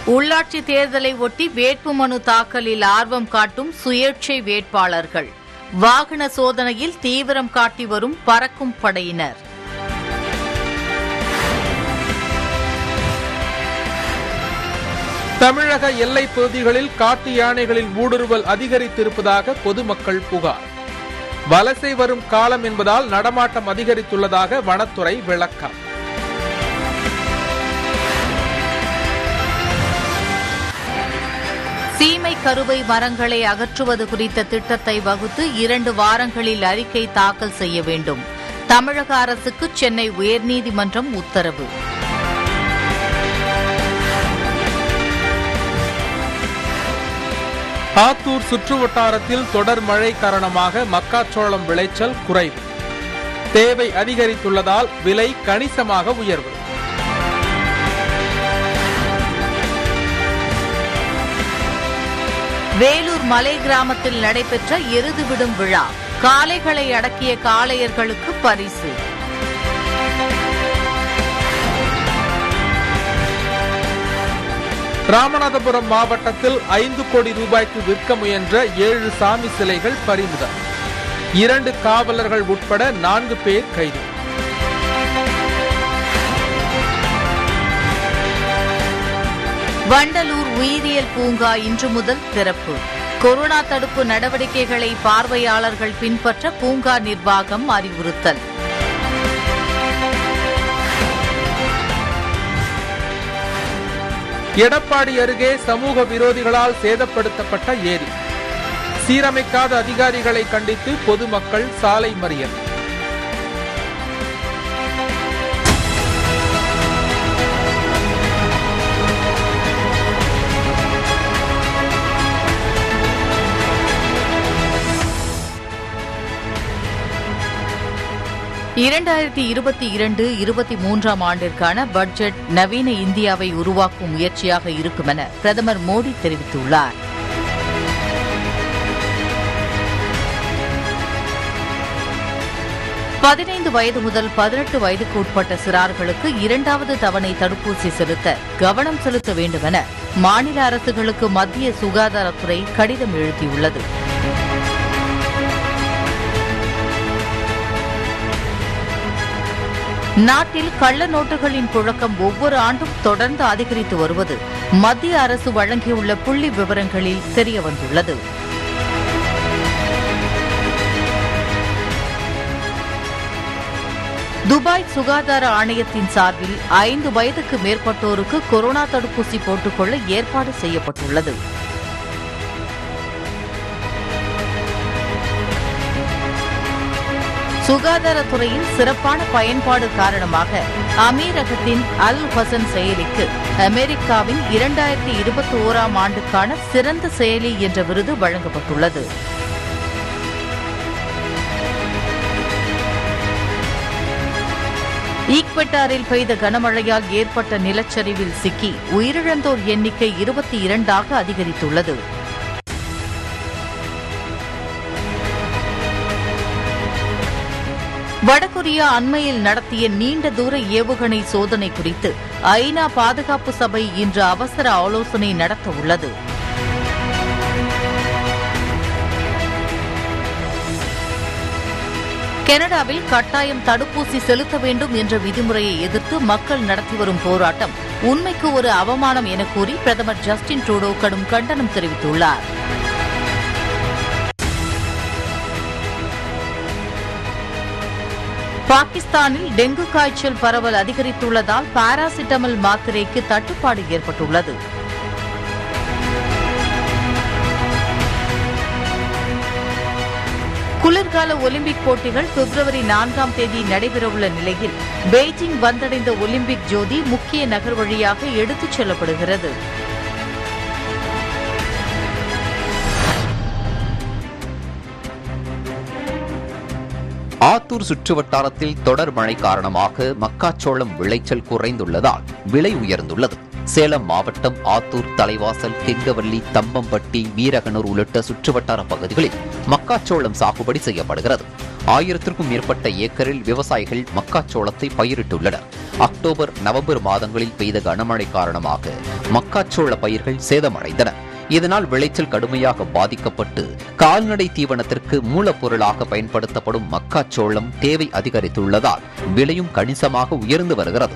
உள்ளாட்சி தேர்தலை ஒட்டி வேட்புமனு தாக்கலில் ஆர்வம் காட்டும் சுயேட்சை வேட்பாளர்கள் வாகன சோதனையில் தீவிரம் காட்டி வரும் பறக்கும் படையினர் தமிழக எல்லைப் பகுதிகளில் காட்டு யானைகளின் ஊடுருவல் அதிகரித்திருப்பதாக பொதுமக்கள் புகார் வலசை வரும் காலம் என்பதால் நடமாட்டம் அதிகரித்துள்ளதாக வனத்துறை விளக்கம் சீமை கருவை மரங்களை அகற்றுவது குறித்த திட்டத்தை வகுத்து இரண்டு வாரங்களில் அறிக்கை தாக்கல் செய்ய வேண்டும் தமிழக அரசுக்கு சென்னை உயர்நீதிமன்றம் உத்தரவு ஆத்தூர் சுற்று வட்டாரத்தில் தொடர் மழை காரணமாக மக்காச்சோளம் விளைச்சல் குறைவு தேவை அதிகரித்துள்ளதால் விலை கணிசமாக உயர்வு வேலூர் மலை கிராமத்தில் நடைபெற்ற எருது விடும் விழா காளைகளை அடக்கிய காளையர்களுக்கு பரிசு ராமநாதபுரம் மாவட்டத்தில் ஐந்து கோடி ரூபாய்க்கு விற்க முயன்ற ஏழு சாமி சிலைகள் பறிமுதல் இரண்டு காவலர்கள் உட்பட நான்கு பேர் கைது வண்டலூர் உயிரியல் பூங்கா இன்று முதல் திறப்பு கொரோனா தடுப்பு நடவடிக்கைகளை பார்வையாளர்கள் பின்பற்ற பூங்கா நிர்வாகம் அறிவுறுத்தல் எடப்பாடி அருகே சமூக விரோதிகளால் சேதப்படுத்தப்பட்ட ஏரி சீரமைக்காத அதிகாரிகளை கண்டித்து பொதுமக்கள் சாலை மறியல் இரண்டாயிரத்தி இருபத்தி இரண்டு இருபத்தி மூன்றாம் ஆண்டிற்கான பட்ஜெட் நவீன இந்தியாவை உருவாக்கும் முயற்சியாக இருக்கும் என பிரதமர் மோடி தெரிவித்துள்ளார் பதினைந்து வயது முதல் பதினெட்டு வயதுக்கு உட்பட்ட சிறார்களுக்கு இரண்டாவது தவணை தடுப்பூசி செலுத்த கவனம் செலுத்த வேண்டும் என மாநில அரசுகளுக்கு மத்திய சுகாதாரத்துறை கடிதம் எழுதியுள்ளது நாட்டில் கள்ள நோட்டுகளின் புழக்கம் ஒவ்வொரு ஆண்டும் தொடர்ந்து அதிகரித்து வருவது மத்திய அரசு வழங்கியுள்ள புள்ளி விவரங்களில் தெரியவந்துள்ளது துபாய் சுகாதார ஆணையத்தின் சார்பில் ஐந்து வயதுக்கு மேற்பட்டோருக்கு கொரோனா தடுப்பூசி போட்டுக்கொள்ள ஏற்பாடு செய்யப்பட்டுள்ளது சுகாதாரத்துறையின் சிறப்பான பயன்பாடு காரணமாக அமீரகத்தின் அல் ஹசன் செயலிக்கு அமெரிக்காவின் இரண்டாயிரத்தி இருபத்தி ஓராம் ஆண்டுக்கான சிறந்த செயலி என்ற விருது வழங்கப்பட்டுள்ளது ஈக்வெட்டாரில் பெய்த கனமழையால் ஏற்பட்ட நிலச்சரிவில் சிக்கி உயிரிழந்தோர் எண்ணிக்கை இருபத்தி இரண்டாக அதிகரித்துள்ளது வடகொரியா அண்மையில் நடத்திய நீண்ட தூர ஏவுகணை சோதனை குறித்து ஐநா பாதுகாப்பு சபை இன்று அவசர ஆலோசனை நடத்த உள்ளது கனடாவில் கட்டாயம் தடுப்பூசி செலுத்த வேண்டும் என்ற விதிமுறையை எதிர்த்து மக்கள் நடத்தி வரும் போராட்டம் உண்மைக்கு ஒரு அவமானம் என கூறி பிரதமர் ஜஸ்டின் ட்ரூடோ கடும் கண்டனம் தெரிவித்துள்ளார் பாகிஸ்தானில் டெங்கு காய்ச்சல் பரவல் அதிகரித்துள்ளதால் பாராசிட்டமல் மாத்திரைக்கு தட்டுப்பாடு ஏற்பட்டுள்ளது குளிர்கால ஒலிம்பிக் போட்டிகள் பிப்ரவரி நான்காம் தேதி நடைபெறவுள்ள நிலையில் பெய்ஜிங் வந்தடைந்த ஒலிம்பிக் ஜோதி முக்கிய நகர் வழியாக எடுத்துச் செல்லப்படுகிறது ஆத்தூர் சுற்றுவட்டாரத்தில் தொடர் மழை காரணமாக மக்காச்சோளம் விளைச்சல் குறைந்துள்ளதால் விலை உயர்ந்துள்ளது சேலம் மாவட்டம் ஆத்தூர் தலைவாசல் கெங்கவல்லி தம்பம்பட்டி வீரகனூர் உள்ளிட்ட சுற்றுவட்டார பகுதிகளில் மக்காச்சோளம் சாகுபடி செய்யப்படுகிறது ஆயிரத்திற்கும் மேற்பட்ட ஏக்கரில் விவசாயிகள் மக்காச்சோளத்தை பயிரிட்டுள்ளனர் அக்டோபர் நவம்பர் மாதங்களில் பெய்த கனமழை காரணமாக மக்காச்சோள பயிர்கள் சேதமடைந்தன இதனால் விளைச்சல் கடுமையாக பாதிக்கப்பட்டு கால்நடை தீவனத்திற்கு மூலப்பொருளாக பயன்படுத்தப்படும் மக்காச்சோளம் தேவை அதிகரித்துள்ளதால் விலையும் கணிசமாக உயர்ந்து வருகிறது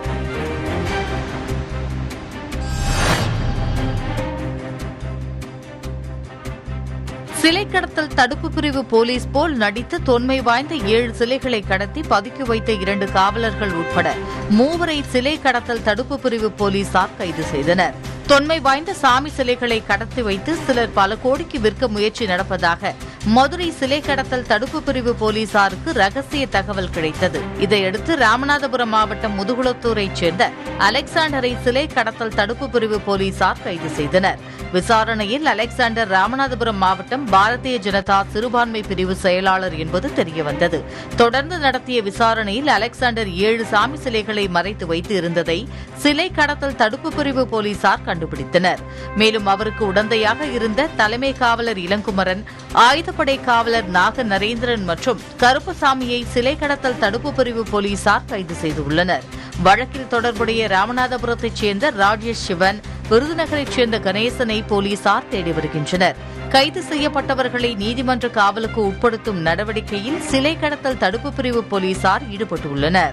சிலை கடத்தல் தடுப்பு பிரிவு போலீஸ் போல் நடித்து தொன்மை வாய்ந்த ஏழு சிலைகளை கடத்தி பதுக்கி வைத்த இரண்டு காவலர்கள் உட்பட மூவரை சிலை கடத்தல் தடுப்பு பிரிவு போலீசார் கைது செய்தனர் தொன்மை வாய்ந்த சாமி சிலைகளை கடத்தி வைத்து சிலர் பல கோடிக்கு விற்க முயற்சி நடப்பதாக மதுரை சிலை கடத்தல் தடுப்பு பிரிவு போலீசாருக்கு ரகசிய தகவல் கிடைத்தது இதையடுத்து ராமநாதபுரம் மாவட்டம் முதுகுளத்தூரைச் சேர்ந்த அலெக்சாண்டரை சிலை கடத்தல் தடுப்பு பிரிவு போலீசார் கைது செய்தனர் விசாரணையில் அலெக்சாண்டர் ராமநாதபுரம் மாவட்டம் பாரதிய ஜனதா சிறுபான்மை பிரிவு செயலாளர் என்பது தெரியவந்தது தொடர்ந்து நடத்திய விசாரணையில் அலெக்சாண்டர் ஏழு சாமி சிலைகளை மறைத்து வைத்து இருந்ததை சிலை கடத்தல் தடுப்பு பிரிவு போலீசார் கண்டுபிடித்தனர் மேலும் அவருக்கு உடந்தையாக இருந்த தலைமை காவலர் இளங்குமரன் ஆயுதப்படை காவலர் நாக நரேந்திரன் மற்றும் கருப்பசாமியை சிலை கடத்தல் தடுப்பு பிரிவு போலீசார் கைது செய்துள்ளனர் வழக்கில் தொடர்புடைய ராமநாதபுரத்தைச் சேர்ந்த ராஜேஷ் சிவன் விருதுநகரைச் சேர்ந்த கணேசனை போலீசார் தேடி வருகின்றனர் கைது செய்யப்பட்டவர்களை நீதிமன்ற காவலுக்கு உட்படுத்தும் நடவடிக்கையில் சிலை கடத்தல் தடுப்பு பிரிவு போலீசார் ஈடுபட்டுள்ளனர்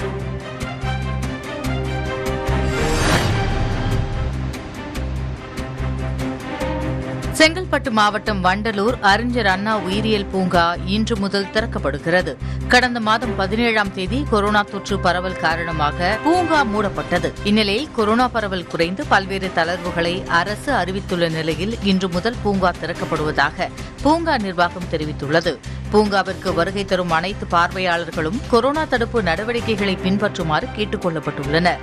செங்கல்பட்டு மாவட்டம் வண்டலூர் அறிஞர் அண்ணா உயிரியல் பூங்கா இன்று முதல் திறக்கப்படுகிறது கடந்த மாதம் பதினேழாம் தேதி கொரோனா தொற்று பரவல் காரணமாக பூங்கா மூடப்பட்டது இந்நிலையில் கொரோனா பரவல் குறைந்து பல்வேறு தளர்வுகளை அரசு அறிவித்துள்ள நிலையில் இன்று முதல் பூங்கா திறக்கப்படுவதாக பூங்கா நிர்வாகம் தெரிவித்துள்ளது பூங்காவிற்கு வருகை தரும் அனைத்து பார்வையாளர்களும் கொரோனா தடுப்பு நடவடிக்கைகளை பின்பற்றுமாறு கேட்டுக் கொள்ளப்பட்டுள்ளனர்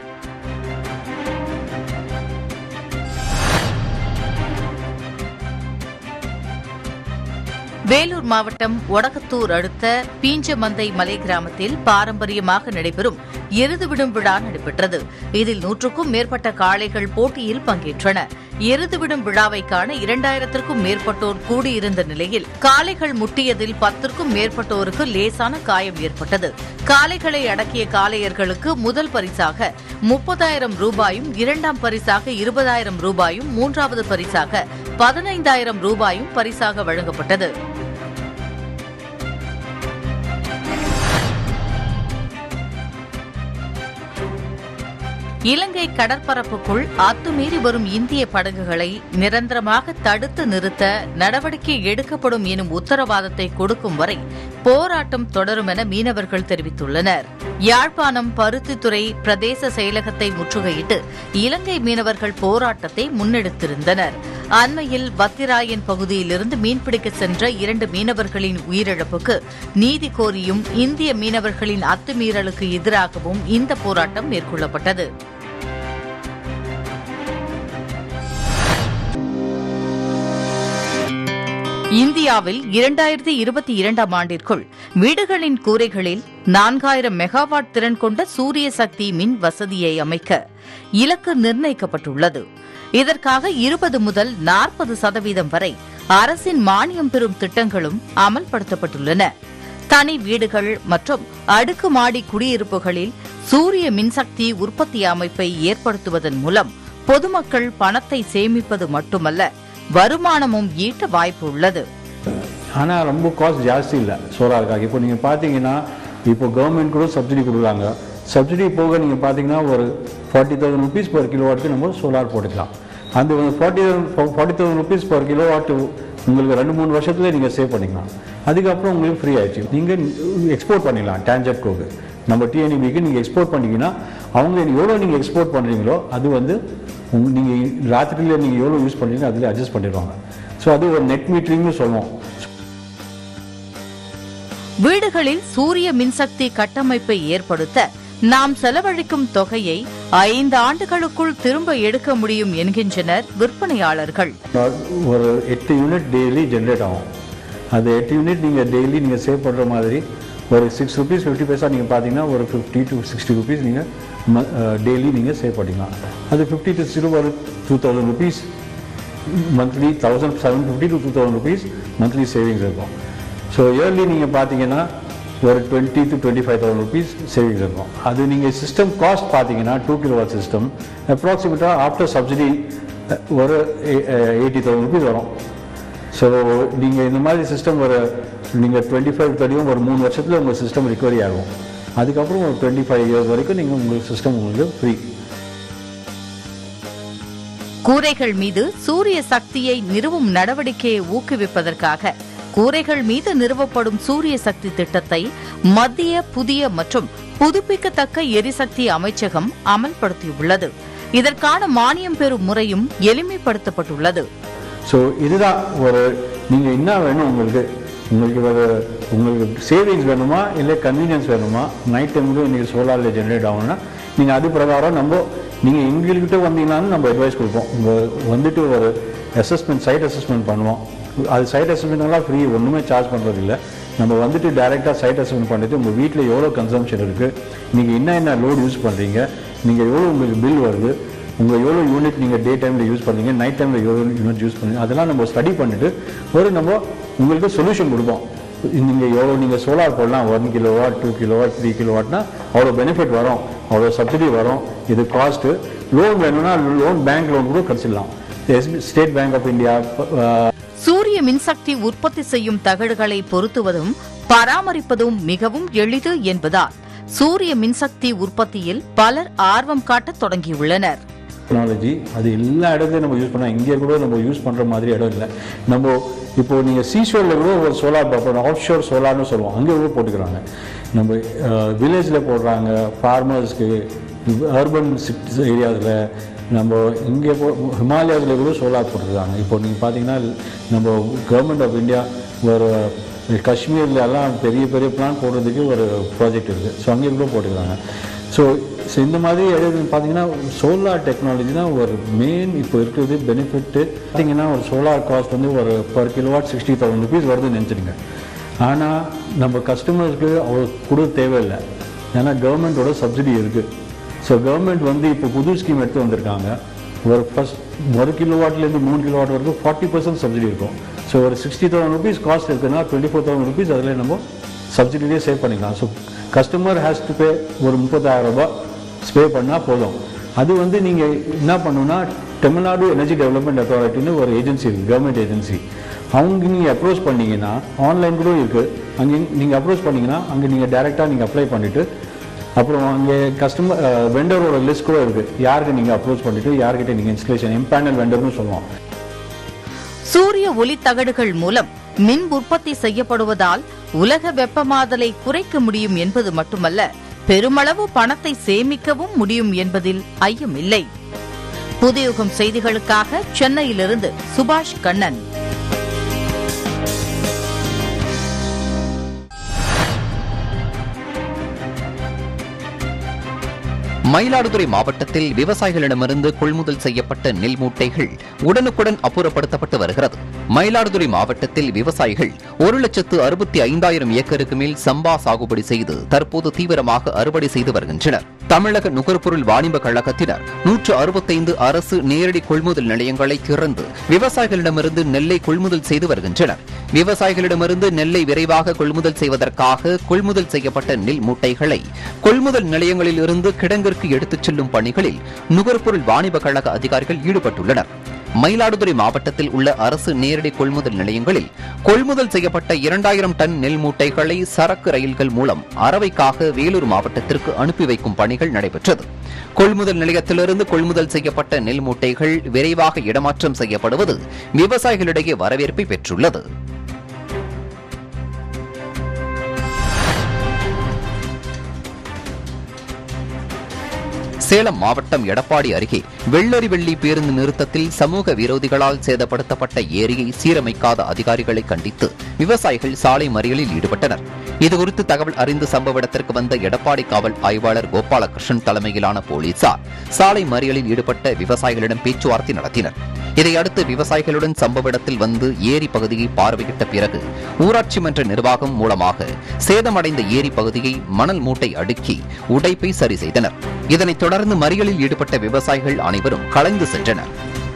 வேலூர் மாவட்டம் ஒடகத்தூர் அடுத்த பீஞ்சமந்தை மலை கிராமத்தில் பாரம்பரியமாக நடைபெறும் எருதுவிடும் விழா நடைபெற்றது இதில் நூற்றுக்கும் மேற்பட்ட காளைகள் போட்டியில் பங்கேற்றன எருதுவிடும் விழாவை காண இரண்டாயிரத்திற்கும் மேற்பட்டோர் கூடியிருந்த நிலையில் காளைகள் முட்டியதில் பத்திற்கும் மேற்பட்டோருக்கு லேசான காயம் ஏற்பட்டது காளைகளை அடக்கிய காளையர்களுக்கு முதல் பரிசாக முப்பதாயிரம் ரூபாயும் இரண்டாம் பரிசாக இருபதாயிரம் ரூபாயும் மூன்றாவது பரிசாக பதினைந்தாயிரம் ரூபாயும் பரிசாக வழங்கப்பட்டது இலங்கை கடற்பரப்புக்குள் அத்துமீறி வரும் இந்திய படகுகளை நிரந்தரமாக தடுத்து நிறுத்த நடவடிக்கை எடுக்கப்படும் எனும் உத்தரவாதத்தை கொடுக்கும் வரை போராட்டம் தொடரும் என மீனவர்கள் தெரிவித்துள்ளனர் யாழ்ப்பாணம் பருத்தித்துறை பிரதேச செயலகத்தை முற்றுகையிட்டு இலங்கை மீனவர்கள் போராட்டத்தை முன்னெடுத்திருந்தனர் அண்மையில் பத்திராயன் பகுதியிலிருந்து மீன்பிடிக்க சென்ற இரண்டு மீனவர்களின் உயிரிழப்புக்கு நீதி கோரியும் இந்திய மீனவர்களின் அத்துமீறலுக்கு எதிராகவும் இந்த போராட்டம் மேற்கொள்ளப்பட்டது இந்தியாவில் இரண்டாயிரத்தி இருபத்தி இரண்டாம் ஆண்டிற்குள் வீடுகளின் கூரைகளில் நான்காயிரம் மெகாவாட் திறன் கொண்ட சூரிய சக்தி மின் வசதியை அமைக்க இலக்கு நிர்ணயிக்கப்பட்டுள்ளது இதற்காக இருபது முதல் நாற்பது சதவீதம் வரை அரசின் மானியம் பெறும் திட்டங்களும் அமல்படுத்தப்பட்டுள்ளன தனி வீடுகள் மற்றும் அடுக்குமாடி குடியிருப்புகளில் சூரிய மின்சக்தி உற்பத்தி அமைப்பை ஏற்படுத்துவதன் மூலம் பொதுமக்கள் பணத்தை சேமிப்பது மட்டுமல்ல வருமானமும் ஈட்ட வாய்ப்பு உள்ளது ஆனால் ரொம்ப காஸ்ட் ஜாஸ்தி இல்லை சோலாருக்காக இப்போ நீங்கள் பார்த்தீங்கன்னா இப்போ கவர்மெண்ட் கூட சப்சிடி கொடுக்குறாங்க சப்சிடி போக நீங்கள் பார்த்தீங்கன்னா ஒரு ஃபார்ட்டி தௌசண்ட் ருபீஸ் பர் கிலோவாட்டுக்கு நம்ம சோலார் போட்டுக்கலாம் அந்த forty forty thousand rupees per kilowatt உங்களுக்கு ரெண்டு மூணு வருஷத்துல நீங்கள் சேவ் பண்ணிக்கலாம் அதுக்கப்புறம் உங்களுக்கு ஃப்ரீ ஆயிடுச்சு நீங்கள் எக்ஸ்போர்ட் பண்ணிடலாம் டான்ஜெப்கோக்கு நம்ம டிஎன்இபிக்கு நீங்கள் எக்ஸ்போர்ட் பண்ணீங்கன்னா அவங்க எவ்வளோ நீங்கள் எக்ஸ்போர்ட் பண்ணுறீங்களோ அது வந்து உங்க நீங்கள் ராத்திரியில் நீங்கள் எவ்வளோ யூஸ் பண்ணுறீங்களோ அதில் அட்ஜஸ்ட் பண்ணிடுவாங்க ஸோ அது ஒரு நெட் மீட்டரிங்னு சொல்லுவோம் வீடுகளில் சூரிய மின்சக்தி கட்டமைப்பை ஏற்படுத்த நாம் செலவழிக்கும் தொகையை ஐந்து ஆண்டுகளுக்குள் திரும்ப எடுக்க முடியும் என்கின்றனர் விற்பனையாளர்கள் ஒரு எட்டு யூனிட் டெய்லி ஜென்ரேட் ஆகும் அது எட்டு யூனிட் நீங்கள் டெய்லி நீங்கள் சேவ் பண்ணுற மாதிரி ஒரு சிக்ஸ் ருபீஸ் ஃபிஃப்டி பைசா நீங்கள் பார்த்தீங்கன்னா ஒரு ஃபிஃப்டி டு சிக்ஸ்டி ருபீஸ் நீங்கள் டெய்லி நீங்கள் சேவ் பண்ணிக்கலாம் அது ஃபிஃப்டி டு ஜீரோ ஒரு two thousand rupees monthly thousand seven fifty to two thousand rupees monthly savings இருக்கும் ஸோ இயர்லி நீங்கள் பார்த்தீங்கன்னா ஒரு twenty to twenty five thousand rupees savings இருக்கும் அது நீங்கள் சிஸ்டம் காஸ்ட் பார்த்தீங்கன்னா டூ கிலோ வாட் சிஸ்டம் அப்ராக்சிமேட்டாக ஆஃப்டர் சப்சிடி ஒரு எயிட்டி தௌசண்ட் ருபீஸ் வரும் ஸோ நீங்கள் இந்த மாதிரி சிஸ்டம் ஒரு நீங்கள் டுவெண்ட்டி ஃபைவ் தேர்ட்டியும் ஒரு மூணு வருஷத்தில் உங்கள் சிஸ்டம் ரிகவரி ஆகும் அதுக்கப்புறம் ஒரு டுவெண்ட்டி ஃபைவ் இயர்ஸ் வரைக்கும் நீங்கள் உங்கள் சிஸ்டம் உங்களுக்கு ஃப்ரீ கூரைகள் மீது சூரிய சக்தியை நிறுவும் நடவடிக்கையை ஊக்குவிப்பதற்காக கூரைகள் மீது நிறுவப்படும் சூரிய சக்தி திட்டத்தை மத்திய புதிய மற்றும் புதுப்பிக்கத்தக்க எரிசக்தி அமைச்சகம் அமல்படுத்தியுள்ளது இதற்கான மானியம் பெறும் முறையும் எளிமைப்படுத்தப்பட்டுள்ளது ஸோ இதுதான் ஒரு நீங்கள் என்ன வேணும் உங்களுக்கு உங்களுக்கு ஒரு உங்களுக்கு சேவிங்ஸ் வேணுமா இல்லை கன்வீனியன்ஸ் வேணுமா நைட் டைமுக்கு நீங்கள் சோலாரில் ஜென்ரேட் ஆகணும்னா நீங்கள் அது பிரகாரம் நம்ம நீங்கள் எங்கள்கிட்ட வந்தீங்கன்னாலும் நம்ம அட்வைஸ் கொடுப்போம் உங்கள் வந்துட்டு ஒரு அசஸ்மெண்ட் சைட் அசஸ்மெண்ட் பண்ணுவோம் அது சைட் அசஸ்மெண்ட்லாம் ஃப்ரீ ஒன்றுமே சார்ஜ் பண்ணுறது இல்லை நம்ம வந்துட்டு டைரெக்டாக சைட் அசஸ்மெண்ட் பண்ணிட்டு உங்கள் வீட்டில் எவ்வளோ கன்சம்ஷன் இருக்குது நீங்கள் என்ன என்ன லோட் யூஸ் பண்ணுறீங்க நீங்கள் எவ்வளோ உங்களுக்கு பில் வருது உங்கள் எவ்வளோ யூனிட் நீங்கள் டே டைமில் யூஸ் பண்ணுறீங்க நைட் டைமில் எவ்வளோ யூனிட் யூஸ் பண்ணுறீங்க அதெல்லாம் நம்ம ஸ்டடி பண்ணிவிட்டு ஒரு நம்ம உங்களுக்கு சொல்யூஷன் கொடுப்போம் நீங்கள் எவ்வளோ நீங்கள் சோலார் போடலாம் one kilo watt two kilo watt three kilo வாட்னா அவ்வளோ பெனிஃபிட் வரும் அவ்வளோ சப்சிடி வரும் இது காஸ்ட்டு லோன் வேணும்னா லோன் பேங்க் லோன் கூட கிடச்சிடலாம் ஸ்டேட் பேங்க் ஆஃப் இந்தியா சூரிய மின்சக்தி உற்பத்தி செய்யும் தகடுகளை பொருத்துவதும் பராமரிப்பதும் மிகவும் எளிது என்பதால் சூரிய மின்சக்தி உற்பத்தியில் பலர் ஆர்வம் காட்டத் தொடங்கியுள்ளனர் டெக்னாலஜி அது எல்லா இடத்துலையும் நம்ம யூஸ் பண்ணலாம் இங்கே கூட நம்ம யூஸ் பண்ணுற மாதிரி இடம் இல்லை நம்ம இப்போ நீங்கள் சீஷோரில் கூட ஒரு சோலார் பார்ப்போம் ஆஃப் ஷோர் சோலார்னு சொல்லுவோம் அங்கே கூட போட்டுக்கிறாங்க நம்ம வில்லேஜில் போடுறாங்க ஃபார்மர்ஸ்க்கு அர்பன் சிட்டிஸ் ஏரியாவில் நம்ம இங்கே போ ஹிமாலயாஸில் கூட சோலார் போட்டுருக்காங்க இப்போ நீங்கள் பார்த்தீங்கன்னா நம்ம கவர்மெண்ட் ஆஃப் இந்தியா ஒரு காஷ்மீர்ல எல்லாம் பெரிய பெரிய பிளான் போடுறதுக்கு ஒரு ப்ராஜெக்ட் இருக்குது ஸோ அங்கே கூட போட்டுக்கிறாங்க ஸோ ஸோ இந்த மாதிரி எழுது பார்த்தீங்கன்னா சோலார் டெக்னாலஜி தான் ஒரு மெயின் இப்போ இருக்கிறது பெனிஃபிட்டு பார்த்தீங்கன்னா ஒரு சோலார் காஸ்ட் வந்து ஒரு per kilowatt sixty thousand rupees வருதுன்னு நினச்சிடுங்க ஆனால் நம்ம கஸ்டமர்ஸ்க்கு அவ்வளோ கூட தேவையில்லை ஏன்னா கவர்மெண்ட்டோட சப்சிடி இருக்குது ஸோ கவர்மெண்ட் வந்து இப்போ புது ஸ்கீம் எடுத்து வந்திருக்காங்க ஒரு ஃபஸ்ட் ஒரு கிலோ வாட்லேருந்து மூணு கிலோ வாட் வரைக்கும் ஃபார்ட்டி பர்சன்ட் சப்சிடி இருக்கும் ஸோ ஒரு சிக்ஸ்டி தௌசண்ட் ருபீஸ் காஸ்ட் இருக்குன்னா டுவெண்ட்டி ஃபோர் தௌசண்ட் ருபீஸ் அதில் நம்ம சப்சிடிலேயே சேவ் பண்ணிக்கலாம் so customer has to pay ஒரு முப்பத்தாயிரம் ரூபாய் ஸ்பே பண்ணால் போதும் அது வந்து நீங்கள் என்ன பண்ணணும்னா தமிழ்நாடு எனர்ஜி டெவலப்மெண்ட் அத்தாரிட்டின்னு ஒரு ஏஜென்சி இருக்குது கவர்மெண்ட் ஏஜென்சி அவங்க நீங்கள் அப்ரோச் பண்ணீங்கன்னா ஆன்லைன் கூட இருக்குது அங்கே நீங்கள் அப்ரோச் பண்ணீங்கன்னா அங்கே நீங்கள் டைரெக்டாக நீங்கள் அப்ளை பண்ணிவிட்டு அப்புறம் அங்கே கஸ்டமர் வெண்டரோட லிஸ்ட் கூட இருக்குது யாருக்கு நீங்கள் அப்ரோச் பண்ணிவிட்டு யார்கிட்ட நீங்கள் இன்ஸ்டலேஷன் எம்பேனல் வெண்டர்னு சொல்லுவோம் சூரிய ஒளி தகடுகள் மூலம் மின் உற்பத்தி செய்யப்படுவதால் உலக வெப்பமாதலை குறைக்க முடியும் என்பது மட்டுமல்ல பெருமளவு பணத்தை சேமிக்கவும் முடியும் என்பதில் ஐயமில்லை புதியுகம் செய்திகளுக்காக சென்னையிலிருந்து சுபாஷ் கண்ணன் மயிலாடுதுறை மாவட்டத்தில் விவசாயிகளிடமிருந்து கொள்முதல் செய்யப்பட்ட நெல் மூட்டைகள் உடனுக்குடன் அப்புறப்படுத்தப்பட்டு வருகிறது மயிலாடுதுறை மாவட்டத்தில் விவசாயிகள் ஒரு லட்சத்து அறுபத்தி ஐந்தாயிரம் ஏக்கருக்கு மேல் சம்பா சாகுபடி செய்து தற்போது தீவிரமாக அறுவடை செய்து வருகின்றனர் தமிழக நுகர்பொருள் வாணிப கழகத்தினர் நூற்று அறுபத்தைந்து அரசு நேரடி கொள்முதல் நிலையங்களை திறந்து விவசாயிகளிடமிருந்து நெல்லை கொள்முதல் செய்து வருகின்றனர் விவசாயிகளிடமிருந்து நெல்லை விரைவாக கொள்முதல் செய்வதற்காக கொள்முதல் செய்யப்பட்ட நெல் மூட்டைகளை கொள்முதல் நிலையங்களில் இருந்து கிடங்கிற்கு எடுத்துச் செல்லும் பணிகளில் நுகர்பொருள் வாணிப கழக அதிகாரிகள் ஈடுபட்டுள்ளனர் மயிலாடுதுறை மாவட்டத்தில் உள்ள அரசு நேரடி கொள்முதல் நிலையங்களில் கொள்முதல் செய்யப்பட்ட இரண்டாயிரம் டன் நெல் மூட்டைகளை சரக்கு ரயில்கள் மூலம் அரவைக்காக வேலூர் மாவட்டத்திற்கு அனுப்பி வைக்கும் பணிகள் நடைபெற்றது கொள்முதல் நிலையத்திலிருந்து கொள்முதல் செய்யப்பட்ட நெல் மூட்டைகள் விரைவாக இடமாற்றம் செய்யப்படுவது விவசாயிகளிடையே வரவேற்பை பெற்றுள்ளது சேலம் மாவட்டம் எடப்பாடி அருகே வெள்ளரி வெள்ளி பேருந்து நிறுத்தத்தில் சமூக விரோதிகளால் சேதப்படுத்தப்பட்ட ஏரியை சீரமைக்காத அதிகாரிகளை கண்டித்து விவசாயிகள் சாலை மறியலில் ஈடுபட்டனர் இதுகுறித்து தகவல் அறிந்து சம்பவ இடத்திற்கு வந்த எடப்பாடி காவல் ஆய்வாளர் கோபாலகிருஷ்ணன் தலைமையிலான போலீசார் சாலை மறியலில் ஈடுபட்ட விவசாயிகளிடம் பேச்சுவார்த்தை நடத்தினர் இதையடுத்து விவசாயிகளுடன் சம்பவ இடத்தில் வந்து ஏரி பகுதியை பார்வையிட்ட பிறகு ஊராட்சி மன்ற நிர்வாகம் மூலமாக சேதமடைந்த ஏரி பகுதியை மணல் மூட்டை அடுக்கி உடைப்பை சரி செய்தனர் இதனைத் தொடர்ந்து மறியலில் ஈடுபட்ட விவசாயிகள் அனைவரும் கலைந்து சென்றனர்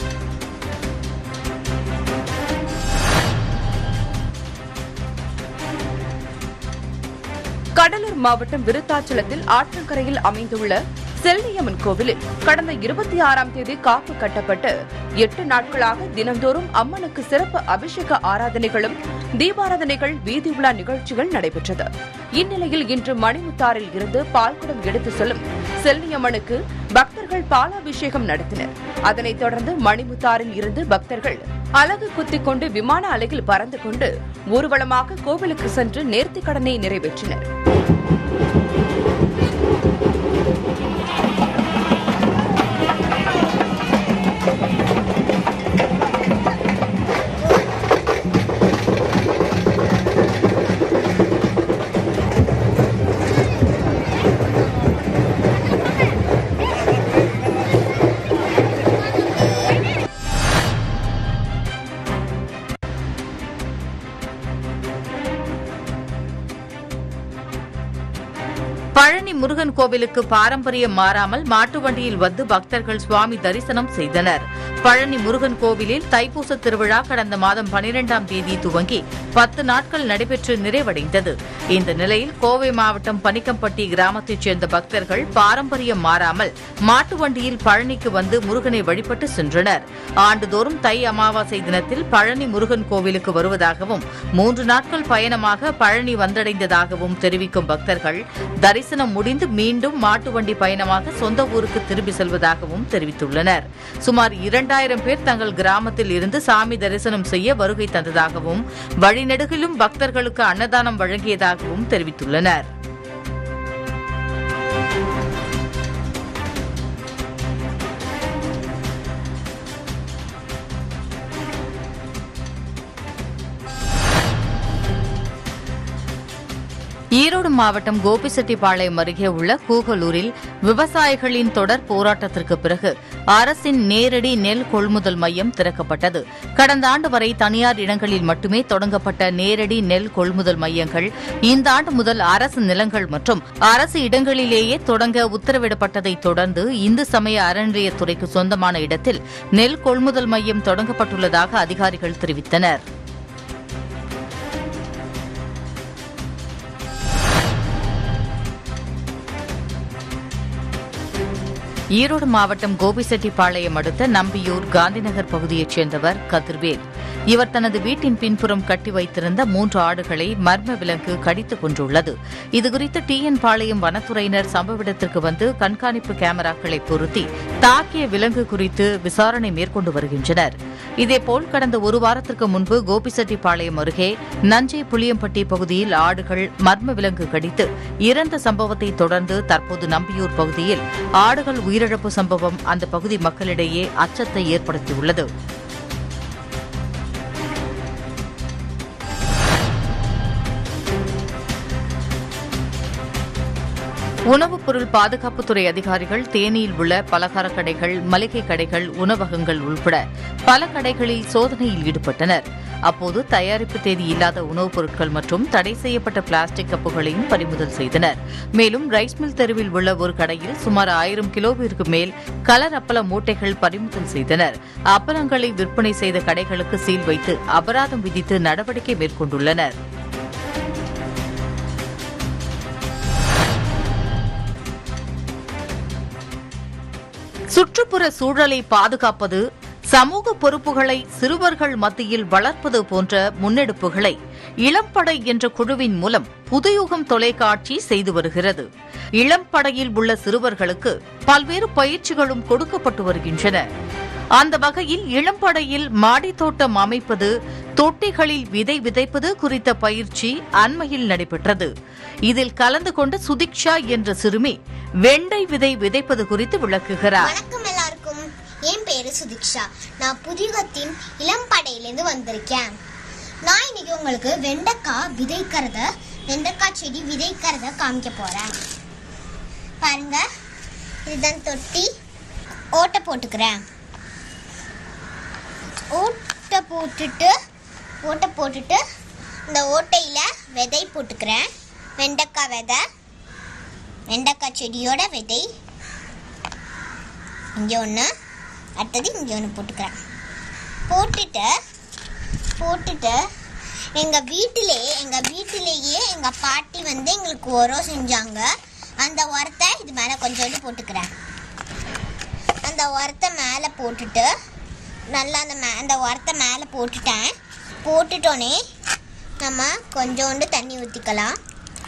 கடலூர் மாவட்டம் விருத்தாச்சலத்தில் ஆற்றங்கரையில் அமைந்துள்ள செல்லியம்மன் கோவிலில் கடந்த இருபத்தி ஆறாம் தேதி காப்பு கட்டப்பட்டு எட்டு நாட்களாக தினந்தோறும் அம்மனுக்கு சிறப்பு அபிஷேக ஆராதனைகளும் தீபாராதனைகள் வீதி உலா நிகழ்ச்சிகள் நடைபெற்றது இந்நிலையில் இன்று மணிமுத்தாறில் இருந்து பால்குடம் எடுத்து செல்லும் செல்லியம்மனுக்கு பக்தர்கள் பாலாபிஷேகம் நடத்தினர் அதனைத் தொடர்ந்து மணிமுத்தாறில் இருந்து பக்தர்கள் அலகு குத்திக் கொண்டு விமான அலையில் பறந்து கொண்டு ஊர்வலமாக கோவிலுக்கு சென்று நேர்த்திக் கடனை நிறைவேற்றினர் பழனி முருகன் கோவிலுக்கு பாரம்பரியம் மாறாமல் மாட்டு வண்டியில் வந்து பக்தர்கள் சுவாமி தரிசனம் செய்தனர் பழனி முருகன் கோவிலில் தைப்பூச திருவிழா கடந்த மாதம் பனிரெண்டாம் தேதி துவங்கி பத்து நாட்கள் நடைபெற்று நிறைவடைந்தது இந்த நிலையில் கோவை மாவட்டம் பனிக்கம்பட்டி கிராமத்தைச் சேர்ந்த பக்தர்கள் பாரம்பரியம் மாறாமல் மாட்டு வண்டியில் பழனிக்கு வந்து முருகனை வழிபட்டு சென்றனர் ஆண்டுதோறும் தை அமாவாசை தினத்தில் பழனி முருகன் கோவிலுக்கு வருவதாகவும் மூன்று நாட்கள் பயணமாக பழனி வந்தடைந்ததாகவும் தெரிவிக்கும் பக்தர்கள் தரிசனம் முடிந்து மீண்டும் மாட்டு வண்டி பயணமாக சொந்த ஊருக்கு திரும்பி செல்வதாகவும் தெரிவித்துள்ளனர் சுமார் இரண்டாயிரம் பேர் தங்கள் கிராமத்தில் இருந்து சாமி தரிசனம் செய்ய வருகை தந்ததாகவும் வழிநெடுகிலும் பக்தர்களுக்கு அன்னதானம் வழங்கியதாகவும் தெரிவித்துள்ளனர் ஈரோடு மாவட்டம் கோபிச்செட்டிப்பாளையம் அருகே உள்ள கூகலூரில் விவசாயிகளின் தொடர் போராட்டத்திற்கு பிறகு அரசின் நேரடி நெல் கொள்முதல் மையம் திறக்கப்பட்டது கடந்த ஆண்டு வரை தனியார் இடங்களில் மட்டுமே தொடங்கப்பட்ட நேரடி நெல் கொள்முதல் மையங்கள் இந்த ஆண்டு முதல் அரசு நிலங்கள் மற்றும் அரசு இடங்களிலேயே தொடங்க உத்தரவிடப்பட்டதை தொடர்ந்து இந்து சமய அறநிலையத்துறைக்கு சொந்தமான இடத்தில் நெல் கொள்முதல் மையம் தொடங்கப்பட்டுள்ளதாக அதிகாரிகள் தெரிவித்தனர் ஈரோடு மாவட்டம் கோபிச்செட்டிப்பாளையம் அடுத்த நம்பியூர் காந்திநகர் பகுதியைச் சேர்ந்தவர் கதிர்வேல் இவர் தனது வீட்டின் பின்புறம் கட்டி வைத்திருந்த மூன்று ஆடுகளை மர்ம விலங்கு கடித்துக் கொண்டுள்ளது இதுகுறித்து டிஎன் பாளையம் வனத்துறையினர் சம்பவ இடத்திற்கு வந்து கண்காணிப்பு கேமராக்களை பொருத்தி தாக்கிய விலங்கு குறித்து விசாரணை மேற்கொண்டு வருகின்றனர் இதேபோல் கடந்த ஒரு வாரத்திற்கு முன்பு கோபிச்செட்டிப்பாளையம் அருகே நஞ்சை புளியம்பட்டி பகுதியில் ஆடுகள் மர்ம விலங்கு கடித்து இறந்த சம்பவத்தை தொடர்ந்து தற்போது நம்பியூர் பகுதியில் ஆடுகள் உயிரிழப்பு சம்பவம் அந்த பகுதி மக்களிடையே அச்சத்தை ஏற்படுத்தியுள்ளது உணவுப் பொருள் பாதுகாப்புத்துறை அதிகாரிகள் தேனியில் உள்ள பலகார கடைகள் மளிகை கடைகள் உணவகங்கள் உள்பட பல கடைகளில் சோதனையில் ஈடுபட்டனர் அப்போது தயாரிப்பு தேதி இல்லாத உணவுப் பொருட்கள் மற்றும் தடை செய்யப்பட்ட பிளாஸ்டிக் கப்புகளையும் பறிமுதல் செய்தனர் மேலும் ரைஸ் மில் தெருவில் உள்ள ஒரு கடையில் சுமார் ஆயிரம் கிலோவிற்கு மேல் கலர் அப்பள மூட்டைகள் பறிமுதல் செய்தனர் அப்பளங்களை விற்பனை செய்த கடைகளுக்கு சீல் வைத்து அபராதம் விதித்து நடவடிக்கை மேற்கொண்டுள்ளனர் சுற்றுப்புற சூழலை பாதுகாப்பது சமூக பொறுப்புகளை சிறுவர்கள் மத்தியில் வளர்ப்பது போன்ற முன்னெடுப்புகளை இளம்படை என்ற குழுவின் மூலம் புதுயுகம் தொலைக்காட்சி செய்து வருகிறது இளம்படையில் உள்ள சிறுவர்களுக்கு பல்வேறு பயிற்சிகளும் கொடுக்கப்பட்டு வருகின்றன அந்த வகையில் இளம்படையில் மாடித்தோட்டம் அமைப்பது தொட்டிகளில் விதை விதைப்பது குறித்த பயிற்சி அண்மையில் நடைபெற்றது இதில் கலந்து கொண்ட சுதிக்ஷா என்ற சிறுமி வெண்டை விதை விதைப்பது குறித்து விளக்குகிறார் வணக்கம் எல்லாருக்கும் என் பேரு சுதிக்ஷா நான் புதியகத்தின் இளம்படையிலேருந்து வந்திருக்கேன் நான் இன்னைக்கு உங்களுக்கு வெண்டைக்காய் விதைக்கிறத வெண்டைக்காய் செடி விதைக்கிறத காமிக்க போறேன் பாருங்க இதுதான் தொட்டி ஓட்டை போட்டுக்கிறேன் ஓட்டை போட்டுட்டு ஓட்டை போட்டுட்டு இந்த ஓட்டையில விதை போட்டுக்கிறேன் வெண்டைக்காய் விதை வெண்டைக்காய் செடியோட விதை இங்கே ஒன்று அடுத்தது இங்கே ஒன்று போட்டுக்கிறேன் போட்டுட்டு போட்டுட்டு எங்கள் வீட்டிலே எங்கள் வீட்டிலேயே எங்கள் பாட்டி வந்து எங்களுக்கு உரம் செஞ்சாங்க அந்த உரத்தை இது மேலே கொஞ்சோண்டு போட்டுக்கிறேன் அந்த உரத்தை மேலே போட்டுட்டு நல்லா அந்த மே அந்த உரத்தை மேலே போட்டுட்டேன் போட்டுட்டோன்னே நம்ம கொஞ்சோண்டு தண்ணி ஊற்றிக்கலாம்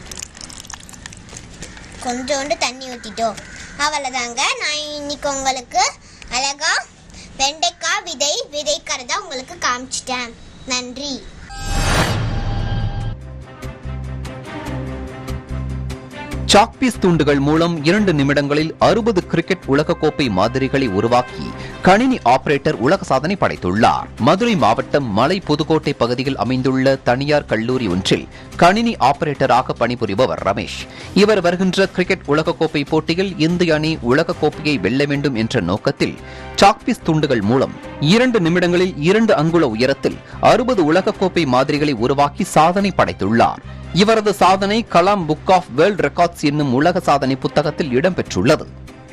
கொஞ்சோண்டு தண்ணி ஊற்றிட்டோம் அவ்வளோதாங்க நான் இன்னைக்கு உங்களுக்கு அழகா வெண்டைக்காய் விதை விதைக்கிறத உங்களுக்கு காமிச்சிட்டேன் நன்றி சாக்பீஸ் துண்டுகள் மூலம் இரண்டு நிமிடங்களில் அறுபது கிரிக்கெட் உலகக்கோப்பை மாதிரிகளை உருவாக்கி கணினி ஆபரேட்டர் உலக சாதனை படைத்துள்ளார் மதுரை மாவட்டம் மலை புதுக்கோட்டை பகுதியில் அமைந்துள்ள தனியார் கல்லூரி ஒன்றில் கணினி ஆபரேட்டராக பணிபுரிபவர் ரமேஷ் இவர் வருகின்ற கிரிக்கெட் உலகக்கோப்பை போட்டியில் இந்திய அணி உலகக்கோப்பையை வெல்ல வேண்டும் என்ற நோக்கத்தில் சாக்பீஸ் துண்டுகள் மூலம் இரண்டு நிமிடங்களில் இரண்டு அங்குல உயரத்தில் அறுபது உலகக்கோப்பை மாதிரிகளை உருவாக்கி சாதனை படைத்துள்ளார் இவரது சாதனை Kalam Book of World Records என்னும் உலக சாதனை புத்தகத்தில் இடம்பெற்றுள்ளது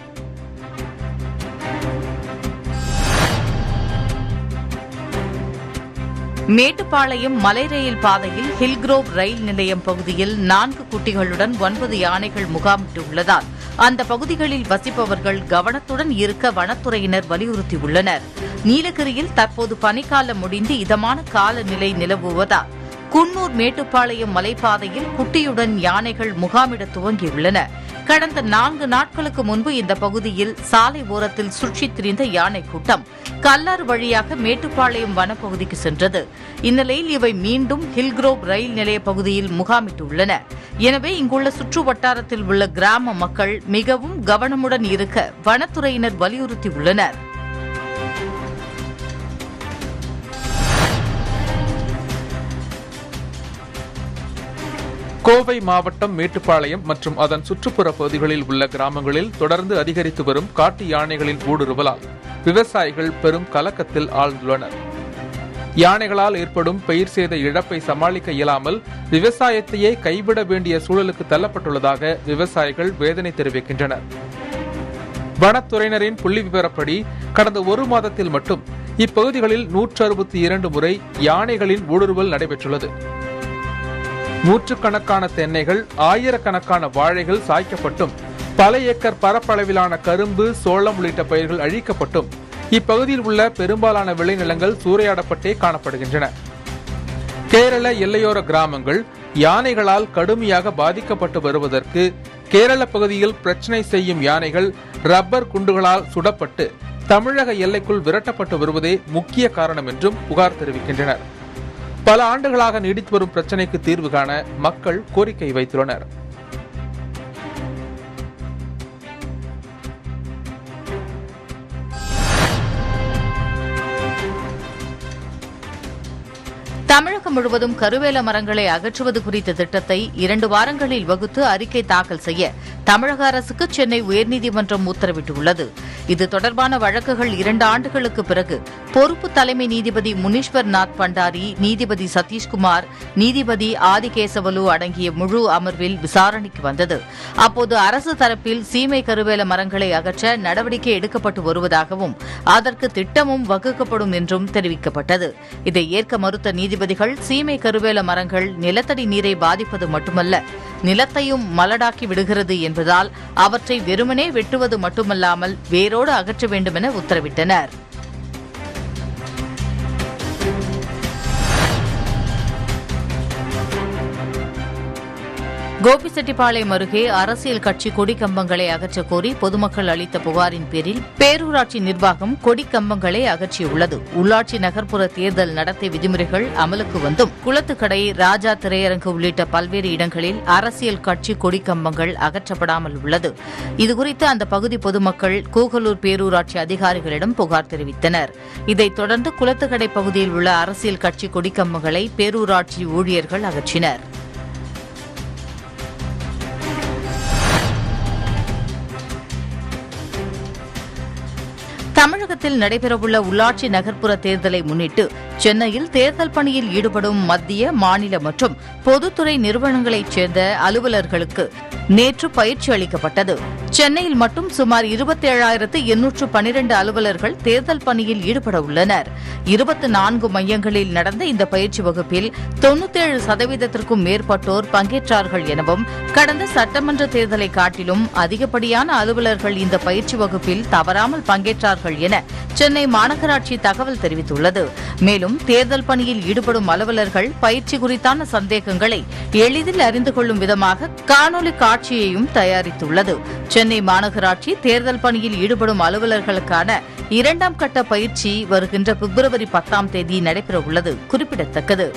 மேட்டுப்பாளையம் மலை ரயில் பாதையில் ஹில்க்ரோவ் ரயில் நிலையம் பகுதியில் நான்கு குட்டிகளுடன் ஒன்பது யானைகள் முகாமிட்டுள்ளதால் அந்த பகுதிகளில் வசிப்பவர்கள் கவனத்துடன் இருக்க வனத்துறையினர் வலியுறுத்தியுள்ளனர் நீலகிரியில் தற்போது பனிக்காலம் முடிந்து இதமான காலநிலை நிலவுவதால் குன்னூர் மேட்டுப்பாளையம் மலைப்பாதையில் குட்டியுடன் யானைகள் முகாமிட துவங்கியுள்ளன கடந்த நான்கு நாட்களுக்கு முன்பு இந்த பகுதியில் சாலை ஓரத்தில் சுற்றித் திரிந்த யானை கூட்டம் கல்லாறு வழியாக மேட்டுப்பாளையம் வனப்பகுதிக்கு சென்றது இந்நிலையில் இவை மீண்டும் ஹில்க்ரோவ் ரயில் நிலைய பகுதியில் முகாமிட்டுள்ளன எனவே இங்குள்ள சுற்று வட்டாரத்தில் உள்ள கிராம மக்கள் மிகவும் கவனமுடன் இருக்க வனத்துறையினர் வலியுறுத்தியுள்ளனர் கோவை மாவட்டம் மேட்டுப்பாளையம் மற்றும் அதன் சுற்றுப்புற பகுதிகளில் உள்ள கிராமங்களில் தொடர்ந்து அதிகரித்து வரும் காட்டு யானைகளின் ஊடுருவலால் விவசாயிகள் பெரும் கலக்கத்தில் ஆழ்ந்துள்ளனர் யானைகளால் ஏற்படும் பயிர் சேத இழப்பை சமாளிக்க இயலாமல் விவசாயத்தையே கைவிட வேண்டிய சூழலுக்கு தள்ளப்பட்டுள்ளதாக விவசாயிகள் வேதனை தெரிவிக்கின்றனர் வனத்துறையினரின் புள்ளி விவரப்படி கடந்த ஒரு மாதத்தில் மட்டும் இப்பகுதிகளில் நூற்று அறுபத்தி இரண்டு முறை யானைகளின் ஊடுருவல் நடைபெற்றுள்ளது நூற்றுக்கணக்கான தென்னைகள் ஆயிரக்கணக்கான வாழைகள் சாய்க்கப்பட்டும் பல ஏக்கர் பரப்பளவிலான கரும்பு சோளம் உள்ளிட்ட பயிர்கள் அழிக்கப்பட்டும் இப்பகுதியில் உள்ள பெரும்பாலான விளைநிலங்கள் சூறையாடப்பட்டே காணப்படுகின்றன கேரள எல்லையோர கிராமங்கள் யானைகளால் கடுமையாக பாதிக்கப்பட்டு வருவதற்கு கேரள பகுதியில் பிரச்சனை செய்யும் யானைகள் ரப்பர் குண்டுகளால் சுடப்பட்டு தமிழக எல்லைக்குள் விரட்டப்பட்டு வருவதே முக்கிய காரணம் என்றும் புகார் தெரிவிக்கின்றனர் பல ஆண்டுகளாக நீடித்து வரும் பிரச்சனைக்கு தீர்வு காண மக்கள் கோரிக்கை வைத்துள்ளனர் தமிழகம் முழுவதும் கருவேல மரங்களை அகற்றுவது குறித்த திட்டத்தை இரண்டு வாரங்களில் வகுத்து அறிக்கை தாக்கல் செய்ய தமிழக அரசுக்கு சென்னை உயர்நீதிமன்றம் உத்தரவிட்டுள்ளது இது தொடர்பான வழக்குகள் இரண்டு ஆண்டுகளுக்கு பிறகு பொறுப்பு தலைமை நீதிபதி முனீஸ்வர் நாத் பண்டாரி நீதிபதி சதீஷ்குமார் நீதிபதி ஆதிகேசவலு அடங்கிய முழு அமர்வில் விசாரணைக்கு வந்தது அப்போது அரசு தரப்பில் சீமை கருவேல மரங்களை அகற்ற நடவடிக்கை எடுக்கப்பட்டு வருவதாகவும் அதற்கு திட்டமும் வகுக்கப்படும் என்றும் தெரிவிக்கப்பட்டது இதை ஏற்க மறுத்த நீதிபதிகள் சீமை கருவேல மரங்கள் நிலத்தடி நீரை பாதிப்பது மட்டுமல்ல நிலத்தையும் மலடாக்கி விடுகிறது என்பதால் அவற்றை வெறுமனே வெட்டுவது மட்டுமல்லாமல் வேரோடு அகற்ற வேண்டும் என உத்தரவிட்டனர் கோபிச்செட்டிப்பாளையம் அருகே அரசியல் கட்சி கொடிக்கம்பங்களை அகற்றக் கோரி பொதுமக்கள் அளித்த புகாரின் பேரில் பேரூராட்சி நிர்வாகம் கொடிக்கம்பங்களை அகற்றியுள்ளது உள்ளாட்சி நகர்ப்புற தேர்தல் நடத்தை விதிமுறைகள் அமலுக்கு வந்தும் குளத்துக்கடை ராஜா திரையரங்கு உள்ளிட்ட பல்வேறு இடங்களில் அரசியல் கட்சி கொடிக்கம்பங்கள் அகற்றப்படாமல் உள்ளது இதுகுறித்து அந்த பகுதி பொதுமக்கள் கூகலூர் பேரூராட்சி அதிகாரிகளிடம் புகார் தெரிவித்தனர் இதைத் தொடர்ந்து குளத்துக்கடை பகுதியில் உள்ள அரசியல் கட்சி கொடிக்கம்பங்களை பேரூராட்சி ஊழியர்கள் அகற்றினர் தமிழகத்தில் நடைபெறவுள்ள உள்ளாட்சி நகர்ப்புற தேர்தலை முன்னிட்டு சென்னையில் தேர்தல் பணியில் ஈடுபடும் மத்திய மாநில மற்றும் பொதுத்துறை நிறுவனங்களைச் சேர்ந்த அலுவலர்களுக்கு நேற்று பயிற்சி அளிக்கப்பட்டது சென்னையில் மட்டும் சுமார் இருபத்தேழாயிரத்து எண்ணூற்று பனிரெண்டு அலுவலர்கள் தேர்தல் பணியில் ஈடுபட உள்ளனர் இருபத்தி நான்கு மையங்களில் நடந்த இந்த பயிற்சி வகுப்பில் தொன்னூத்தேழு சதவீதத்திற்கும் மேற்பட்டோர் பங்கேற்றார்கள் எனவும் கடந்த சட்டமன்ற தேர்தலை காட்டிலும் அதிகப்படியான அலுவலர்கள் இந்த பயிற்சி வகுப்பில் தவறாமல் பங்கேற்றார்கள் என சென்னை மாநகராட்சி தகவல் தெரிவித்துள்ளது மேலும் தேர்தல் பணியில் ஈடுபடும் அலுவலர்கள் பயிற்சி குறித்தான சந்தேகங்களை எளிதில் அறிந்து கொள்ளும் விதமாக காணொலி காட்சியையும் தயாரித்துள்ளது சென்னை மாநகராட்சி தேர்தல் பணியில் ஈடுபடும் அலுவலர்களுக்கான இரண்டாம் கட்ட பயிற்சி வருகின்ற பிப்ரவரி பத்தாம் தேதி நடைபெறவுள்ளது குறிப்பிடத்தக்கது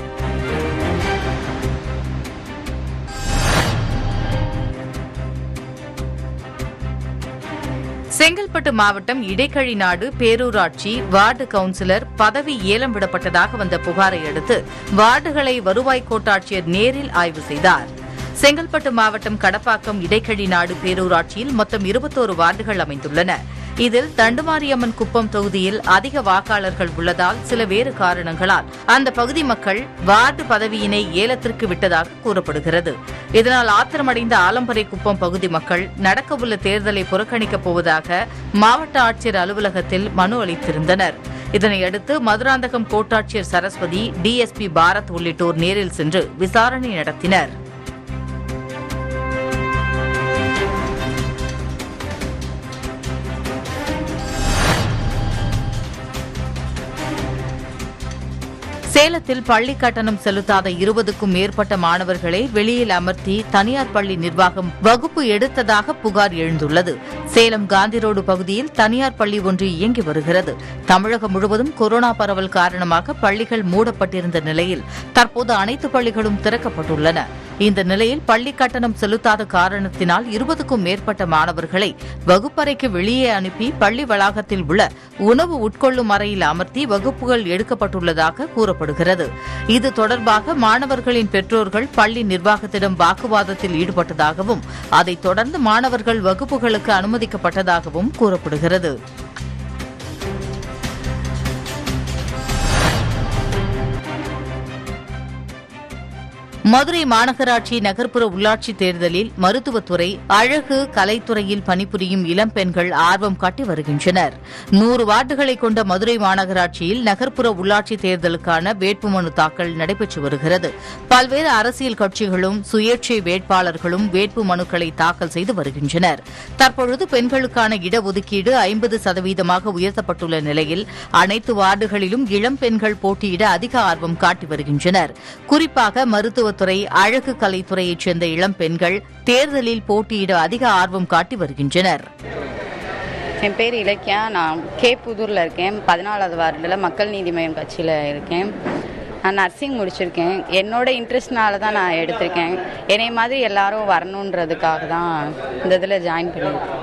செங்கல்பட்டு மாவட்டம் இடைக்கழி நாடு பேரூராட்சி வார்டு கவுன்சிலர் பதவி ஏலம் விடப்பட்டதாக வந்த புகாரை அடுத்து வார்டுகளை வருவாய் கோட்டாட்சியர் நேரில் ஆய்வு செய்தார் செங்கல்பட்டு மாவட்டம் கடப்பாக்கம் இடைக்கழி நாடு பேரூராட்சியில் மொத்தம் இருபத்தோரு வார்டுகள் அமைந்துள்ளன இதில் தண்டுமாரியம்மன் குப்பம் தொகுதியில் அதிக வாக்காளர்கள் உள்ளதால் சில வேறு காரணங்களால் அந்த பகுதி மக்கள் வார்டு பதவியினை ஏலத்திற்கு விட்டதாக கூறப்படுகிறது இதனால் ஆத்திரமடைந்த ஆலம்பரை குப்பம் பகுதி மக்கள் நடக்கவுள்ள தேர்தலை புறக்கணிக்கப் போவதாக மாவட்ட ஆட்சியர் அலுவலகத்தில் மனு அளித்திருந்தனர் இதனையடுத்து மதுராந்தகம் கோட்டாட்சியர் சரஸ்வதி டிஎஸ்பி பாரத் உள்ளிட்டோர் நேரில் சென்று விசாரணை நடத்தினர் சேலத்தில் பள்ளி கட்டணம் செலுத்தாத இருபதுக்கும் மேற்பட்ட மாணவர்களை வெளியில் அமர்த்தி தனியார் பள்ளி நிர்வாகம் வகுப்பு எடுத்ததாக புகார் எழுந்துள்ளது சேலம் காந்தி ரோடு பகுதியில் தனியார் பள்ளி ஒன்று இயங்கி வருகிறது தமிழகம் முழுவதும் கொரோனா பரவல் காரணமாக பள்ளிகள் மூடப்பட்டிருந்த நிலையில் தற்போது அனைத்து பள்ளிகளும் திறக்கப்பட்டுள்ளன இந்த நிலையில் பள்ளி கட்டணம் செலுத்தாத காரணத்தினால் இருபதுக்கும் மேற்பட்ட மாணவர்களை வகுப்பறைக்கு வெளியே அனுப்பி பள்ளி வளாகத்தில் உள்ள உணவு உட்கொள்ளும் அறையில் அமர்த்தி வகுப்புகள் எடுக்கப்பட்டுள்ளதாக கூறப்படுகிறது இது தொடர்பாக மாணவர்களின் பெற்றோர்கள் பள்ளி நிர்வாகத்திடம் வாக்குவாதத்தில் ஈடுபட்டதாகவும் அதைத் தொடர்ந்து மாணவர்கள் வகுப்புகளுக்கு அனுமதிக்கப்பட்டதாகவும் கூறப்படுகிறது மதுரை மாநகராட்சி நகர்ப்புற உள்ளாட்சி தேர்தலில் மருத்துவத்துறை அழகு கலைத்துறையில் பணிபுரியும் இளம் பெண்கள் ஆர்வம் காட்டி வருகின்றனர் நூறு வார்டுகளை கொண்ட மதுரை மாநகராட்சியில் நகர்ப்புற உள்ளாட்சி தேர்தலுக்கான வேட்புமனு தாக்கல் நடைபெற்று வருகிறது பல்வேறு அரசியல் கட்சிகளும் சுயேட்சை வேட்பாளர்களும் வேட்பு மனுக்களை தாக்கல் செய்து வருகின்றனர் தற்பொழுது பெண்களுக்கான இடஒதுக்கீடு ஐம்பது சதவீதமாக உயர்த்தப்பட்டுள்ள நிலையில் அனைத்து வார்டுகளிலும் இளம் பெண்கள் போட்டியிட அதிக ஆர்வம் காட்டி வருகின்றனர் குறிப்பாக மருத்துவத்துறை அழகு கலைத்துறையைச் சேர்ந்த இளம் பெண்கள் தேர்தலில் போட்டியிட அதிக ஆர்வம் காட்டி வருகின்றனர் என் பேர் இலக்கியா நான் கே புதூரில் இருக்கேன் பதினாலாவது வார்டில் மக்கள் நீதி மய்யம் கட்சியில் இருக்கேன் நான் நர்சிங் முடிச்சிருக்கேன் என்னோட இன்ட்ரெஸ்ட்னால தான் நான் எடுத்திருக்கேன் என்னை மாதிரி எல்லாரும் வரணுன்றதுக்காக தான் இந்த இதில் ஜாயின் பண்ணியிருக்கேன்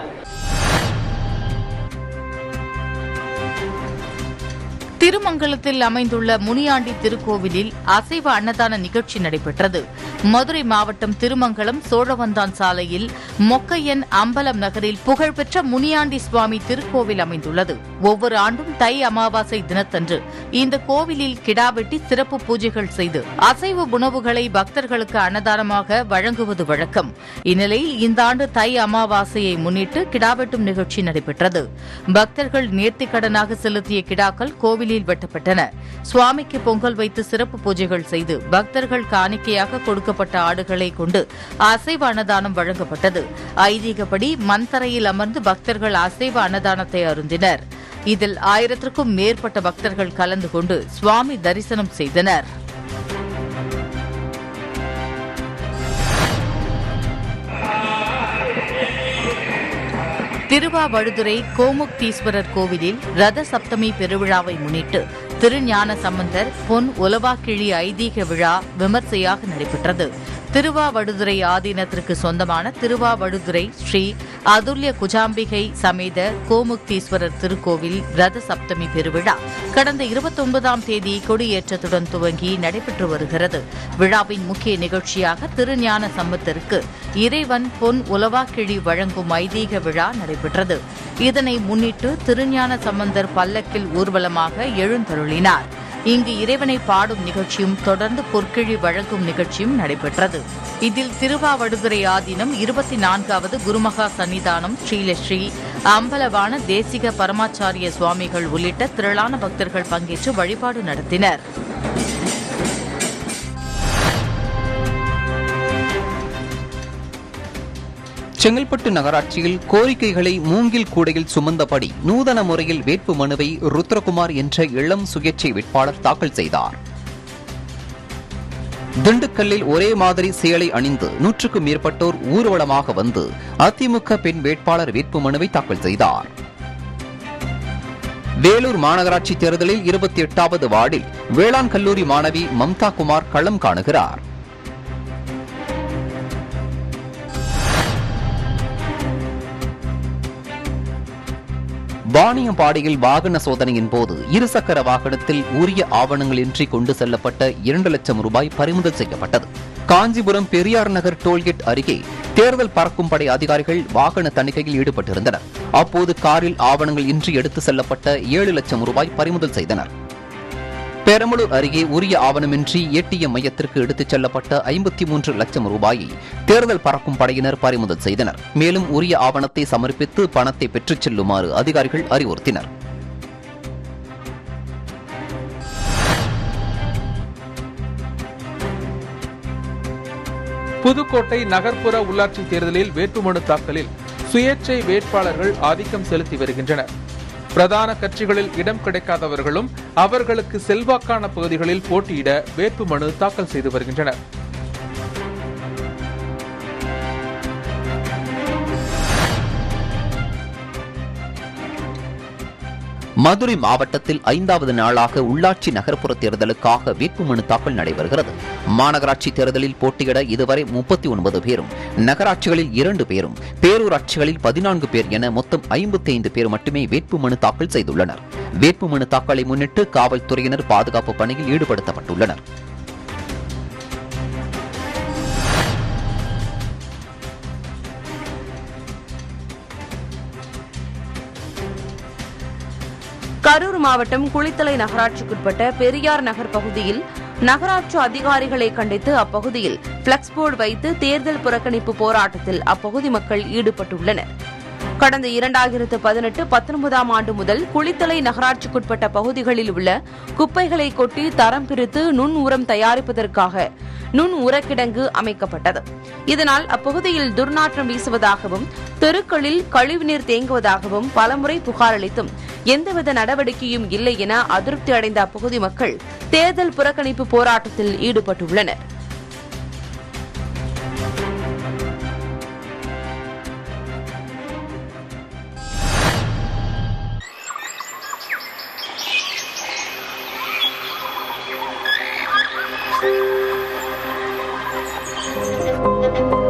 திருமங்கலத்தில் அமைந்துள்ள முனியாண்டி திருக்கோவிலில் அசைவ அன்னதான நிகழ்ச்சி நடைபெற்றது மதுரை மாவட்டம் திருமங்கலம் சோழவந்தான் சாலையில் மொக்கையன் அம்பலம் நகரில் புகழ்பெற்ற முனியாண்டி சுவாமி திருக்கோவில் அமைந்துள்ளது ஒவ்வொரு ஆண்டும் தை அமாவாசை தினத்தன்று இந்த கோவிலில் கிடா வெட்டி சிறப்பு பூஜைகள் செய்து அசைவ உணவுகளை பக்தர்களுக்கு அன்னதானமாக வழங்குவது வழக்கம் இந்நிலையில் இந்த ஆண்டு தை அமாவாசையை முன்னிட்டு கிடா வெட்டும் நிகழ்ச்சி நடைபெற்றது பக்தர்கள் நேர்த்திக்கடனாக செலுத்திய கிடாக்கள் கோவிலில் வெட்டப்பட்டன சுவாமிக்கு பொங்கல் வைத்து சிறப்பு பூஜைகள் செய்து பக்தர்கள் காணிக்கையாக கொடுக்கப்பட்ட ஆடுகளை கொண்டு அசைவ அன்னதானம் வழங்கப்பட்டது ஐதீகப்படி மண்தரையில் அமர்ந்து பக்தர்கள் அசைவ அன்னதானத்தை அருந்தினர் இதில் ஆயிரத்திற்கும் மேற்பட்ட பக்தர்கள் கலந்து கொண்டு சுவாமி தரிசனம் செய்தனர் திருவாவடுதுறை கோமுக்தீஸ்வரர் கோவிலில் ரத சப்தமி பெருவிழாவை முன்னிட்டு திருஞான சம்பந்தர் பொன் உலவாக்கிழி ஐதீக விழா விமர்சையாக நடைபெற்றது திருவாவடுதுறை ஆதீனத்திற்கு சொந்தமான திருவாவடுதுறை ஸ்ரீ அதுல்ய குஜாம்பிகை சமேத கோமுக்தீஸ்வரர் திருக்கோவில் ரத சப்தமி பெருவிழா கடந்த இருபத்தொன்பதாம் தேதி கொடியேற்றத்துடன் துவங்கி நடைபெற்று வருகிறது விழாவின் முக்கிய நிகழ்ச்சியாக திருஞான சம்பந்தருக்கு இறைவன் பொன் உலவாக்கிழி வழங்கும் ஐதீக விழா நடைபெற்றது இதனை முன்னிட்டு திருஞான சம்பந்தர் பல்லக்கில் ஊர்வலமாக எழுந்தருளினார் இங்கு இறைவனை பாடும் நிகழ்ச்சியும் தொடர்ந்து பொற்கிழி வழங்கும் நிகழ்ச்சியும் நடைபெற்றது இதில் திருவாவடுதுறை ஆதீனம் இருபத்தி நான்காவது குருமகா சன்னிதானம் ஸ்ரீலஸ்ரீ அம்பலவான தேசிக பரமாச்சாரிய சுவாமிகள் உள்ளிட்ட திரளான பக்தர்கள் பங்கேற்று வழிபாடு நடத்தினர் செங்கல்பட்டு நகராட்சியில் கோரிக்கைகளை மூங்கில் கூடையில் சுமந்தபடி நூதன முறையில் வேட்பு மனுவை ருத்ரகுமார் என்ற இளம் சுயேட்சை வேட்பாளர் தாக்கல் செய்தார் திண்டுக்கல்லில் ஒரே மாதிரி சேலை அணிந்து நூற்றுக்கும் மேற்பட்டோர் ஊர்வலமாக வந்து அதிமுக பெண் வேட்பாளர் வேட்பு மனுவை தாக்கல் செய்தார் வேலூர் மாநகராட்சி தேர்தலில் இருபத்தி எட்டாவது வார்டில் வேளாண் கல்லூரி மாணவி மம்தா குமார் களம் காணுகிறார் வாணியம்பாடியில் வாகன சோதனையின் போது இருசக்கர வாகனத்தில் உரிய ஆவணங்களின்றி கொண்டு செல்லப்பட்ட இரண்டு லட்சம் ரூபாய் பறிமுதல் செய்யப்பட்டது காஞ்சிபுரம் பெரியார் நகர் டோல்கேட் அருகே தேர்தல் பறக்கும் படை அதிகாரிகள் வாகன தணிக்கையில் ஈடுபட்டிருந்தனர் அப்போது காரில் ஆவணங்கள் இன்றி எடுத்து செல்லப்பட்ட ஏழு லட்சம் ரூபாய் பறிமுதல் செய்தனர் பெரம்பலூர் அருகே உரிய ஆவணமின்றி ஏடிஎம் மையத்திற்கு எடுத்துச் செல்லப்பட்ட ஐம்பத்தி மூன்று லட்சம் ரூபாயை தேர்தல் பறக்கும் படையினர் பறிமுதல் செய்தனர் மேலும் உரிய ஆவணத்தை சமர்ப்பித்து பணத்தை பெற்றுச் செல்லுமாறு அதிகாரிகள் அறிவுறுத்தினர் புதுக்கோட்டை நகர்ப்புற உள்ளாட்சி தேர்தலில் வேட்புமனு தாக்கலில் சுயேட்சை வேட்பாளர்கள் ஆதிக்கம் செலுத்தி வருகின்றனர் பிரதான கட்சிகளில் இடம் கிடைக்காதவர்களும் அவர்களுக்கு செல்வாக்கான பகுதிகளில் போட்டியிட வேட்புமனு தாக்கல் செய்து வருகின்றனர் மதுரை மாவட்டத்தில் ஐந்தாவது நாளாக உள்ளாட்சி நகர்ப்புற தேர்தலுக்காக வேட்புமனு தாக்கல் நடைபெறுகிறது மாநகராட்சி தேர்தலில் போட்டியிட இதுவரை முப்பத்தி ஒன்பது பேரும் நகராட்சிகளில் இரண்டு பேரும் பேரூராட்சிகளில் பதினான்கு பேர் என மொத்தம் ஐம்பத்தி ஐந்து பேர் மட்டுமே வேட்புமனு தாக்கல் செய்துள்ளனர் வேட்புமனு தாக்கலை முன்னிட்டு காவல்துறையினர் பாதுகாப்பு பணியில் ஈடுபடுத்தப்பட்டுள்ளனர் கரூர் மாவட்டம் குளித்தலை நகராட்சிக்குட்பட்ட பெரியார் நகர் பகுதியில் நகராட்சி அதிகாரிகளை கண்டித்து அப்பகுதியில் பிளக்ஸ் போர்டு வைத்து தேர்தல் புறக்கணிப்பு போராட்டத்தில் அப்பகுதி மக்கள் ஈடுபட்டுள்ளனர் கடந்த இரண்டாயிரத்து பதினெட்டு பத்தொன்பதாம் ஆண்டு முதல் குளித்தலை நகராட்சிக்குட்பட்ட பகுதிகளில் உள்ள குப்பைகளை கொட்டி தரம் பிரித்து நுண் உரம் தயாரிப்பதற்காக நுண் உரக்கிடங்கு அமைக்கப்பட்டது இதனால் அப்பகுதியில் துர்நாற்றம் வீசுவதாகவும் தெருக்களில் கழிவுநீர் தேங்குவதாகவும் பலமுறை புகார் அளித்தும் எந்தவித நடவடிக்கையும் இல்லை என அதிருப்தி அடைந்த அப்பகுதி மக்கள் தேர்தல் புறக்கணிப்பு போராட்டத்தில் ஈடுபட்டுள்ளனர் Thank you.